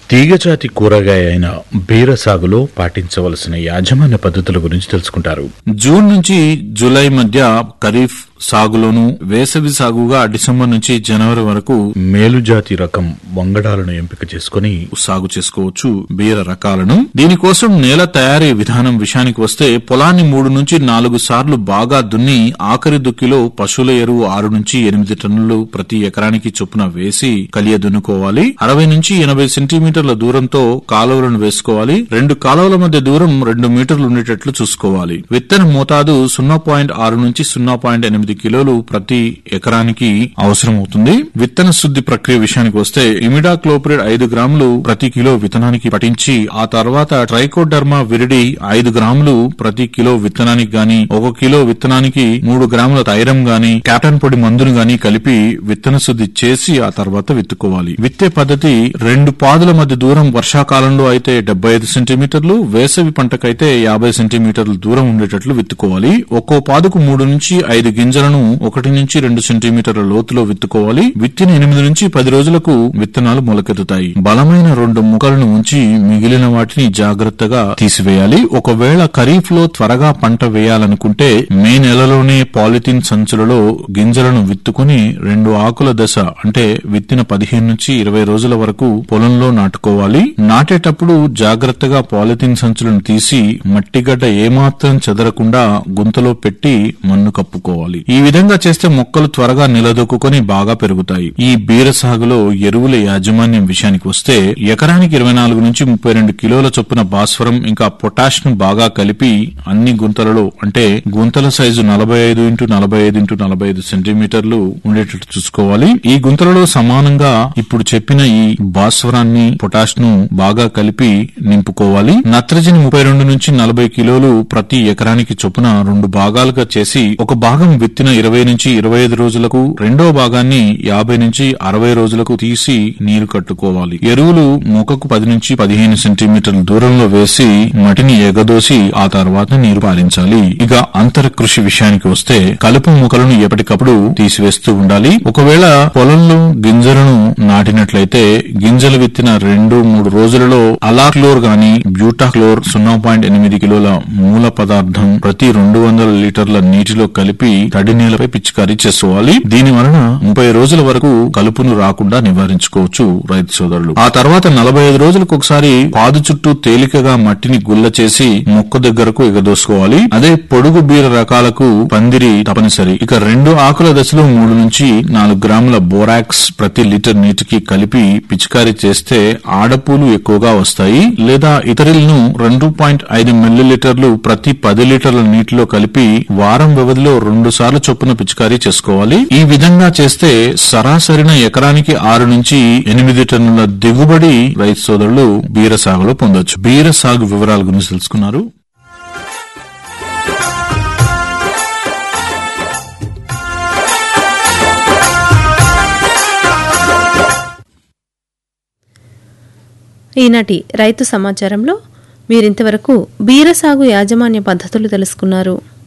తీగజాతి కూరగాయ అయిన బీర సాగులో పాటించవలసిన యాజమాన్య పద్ధతుల గురించి తెలుసుకుంటారు జూన్ నుంచి జూలై మధ్య ఖరీఫ్ సాగులోను వేసవి సాగుగా డిసెంబర్ నుంచి జనవరి వరకు మేలుజాతి రకం వంగడాలను ఎంపిక చేసుకుని సాగు చేసుకోవచ్చు బీర రకాలను దీనికోసం నేల తయారీ విధానం విషయానికి వస్తే పొలాన్ని మూడు నుంచి నాలుగు సార్లు బాగా దున్ని ఆఖరి దుక్కిలో పశువుల ఎరువు ఆరు నుంచి ఎనిమిది టన్నులు ప్రతి ఎకరానికి చొప్పున వేసి కలియ దున్నుకోవాలి అరవై నుంచి ఎనభై సెంటీమీటర్ల దూరంతో కాలువలను వేసుకోవాలి రెండు కాలువల మధ్య దూరం రెండు మీటర్లు ఉండేటట్లు చూసుకోవాలి విత్తన మోతాదు సున్నా పాయింట్ ఆరు నుంచి సున్నా పాయింట్ ఎనిమిది కిలోలు ప్రతి ఎకరానికి అవసరం అవుతుంది విత్తన శుద్ధి ప్రక్రియ విషయానికి వస్తే ఇమిడా క్లోప్రిడ్ ఐదు గ్రాములు ప్రతి కిలో విత్తనానికి పఠించి ఆ తర్వాత ట్రైకోడర్మా విరిడి ఐదు గ్రాములు ప్రతి కిలో విత్తనానికి గాని ఒక కిలో విత్తనానికి మూడు గ్రాముల తైరం గాని క్యాటన్ పొడి మందును గాని కలిపి విత్తన శుద్ధి చేసి ఆ తర్వాత విత్తుకోవాలి విత్తే పద్ధతి రెండు పాదుల మధ్య దూరం వర్షాకాలంలో అయితే డెబ్బై ఐదు సెంటీమీటర్లు వేసవి పంటకైతే యాభై సెంటీమీటర్ల దూరం ఉండేటట్లు విత్తుకోవాలి ఒక్కో పాదుకు మూడు నుంచి ఐదు గింజలను ఒకటి నుంచి రెండు సెంటీమీటర్ల లోతులో విత్తుకోవాలి విత్తిన ఎనిమిది నుంచి పది రోజులకు విత్తనాలు మొలకెత్తుతాయి బలమైన రెండు ముక్కలను ఉంచి మిగిలిన వాటిని జాగ్రత్తగా తీసివేయాలి ఒకవేళ ఖరీఫ్ లో త్వరగా పంట వేయాలనుకుంటే మే నెలలోనే పాలిథిన్ సంచులలో గింజలను విత్తుకుని రెండు ఆకుల దశ అంటే విత్తిన పదిహేను నుంచి ఇరవై రోజుల వరకు పొలంలో నాటుకోవాలి నాటేటప్పుడు జాగ్రత్తగా పాలిథిన్ సంచులను తీసి మట్టిగడ్డ ఏమాత్రం చెదరకుండా గుంతలో పెట్టి మన్ను కప్పుకోవాలి ఈ విధంగా చేస్తే మొక్కలు త్వరగా నిలదొక్కుని బాగా పెరుగుతాయి ఈ బీర సాగులో ఎరువుల యాజమాన్యం విషయానికి వస్తే ఎకరానికి ఇరవై నాలుగు నుంచి ముప్పై రెండు కిలోల చొప్పున భాస్వరం ఇంకా పొటాష్ ను బాగా కలిపి అన్ని గుంతలలో అంటే గుంతల సైజు నలభై ఐదు ఇంటూ నలభై ఐదు ఇంటూ నలభై ఐదు సెంటీమీటర్లు ఉండేటట్టు చూసుకోవాలి ఈ గుంతలలో సమానంగా ఇప్పుడు చెప్పిన ఈ భాస్వరాన్ని పొటాష్ ను బాగా కలిపి నింపుకోవాలి నత్రజని ముప్పై రెండు నుంచి నలభై కిలోలు ప్రతి ఎకరానికి చొప్పున రెండు భాగాలుగా చేసి ఒక భాగం విత్తిన ఇరవై నుంచి ఇరవై ఐదు రోజులకు రెండో భాగాన్ని యాభై నుంచి అరవై రోజులకు తీసి నీరు కట్టుకోవాలి ఎరువులు మొక్కకు పది నుంచి పదిహేను సెంటీమీటర్ల దూరంలో వేసి మటిని ఎగదోసి ఆ తర్వాత నీరు పారించాలి ఇక అంతర కృషి విషయానికి వస్తే కలుపు మొక్కలను ఎప్పటికప్పుడు తీసివేస్తూ ఉండాలి ఒకవేళ పొలంలో గింజలను నాటినట్లయితే గింజలు విత్తిన రెండు మూడు రోజులలో అలాక్లోర్ గాని బ్యూటాక్లోర్ సున్నా పాయింట్ ఎనిమిది కిలోల మూల పదార్థం ప్రతి రెండు వందల లీటర్ల నీటిలో కలిపి తడి నేలపై పిచికారీ చేసుకోవాలి దీని వలన ముప్పై రోజుల వరకు కలుపును రాకుండా నివారించుకోవచ్చు రైతు సోదరులు ఆ తర్వాత నలభై ఐదు రోజులకు ఒకసారి పాదు చుట్టూ తేలికగా మట్టిని గుల్ల చేసి మొక్క దగ్గరకు ఎగదోసుకోవాలి అదే పొడుగు బీర రకాలకు పందిరి తప్పనిసరి ఇక రెండు ఆకుల దశలో మూడు నుంచి నాలుగు గ్రాముల బోరాక్స్ ప్రతి లీటర్ నీటికి కలిపి పిచికారీ చేస్తే ఆడపూలు ఎక్కువగా వస్తాయి లేదా ఇతరులను రెండు పాయింట్ ఐదు మిల్లీలీటర్లు ప్రతి పది లీటర్ల నీటిలో కలిపి వారం వ్యవధిలో రెండు సార్లు చొప్పున పిచికారీ చేసుకోవాలి ఈ విధంగా చేస్తే సరాసరిన ఎకరానికి ఆరు నుంచి ఎనిమిది టన్నుల దిగుబడి రైతు సోదరులు బీర సాగులో పొందొచ్చు బీర సాగు వివరాల గురించి తెలుసుకున్నారు ఈనాటి రైతు సమాచారంలో మీరింతవరకు బీర సాగు యాజమాన్య పద్ధతులు తెలుసుకున్నారు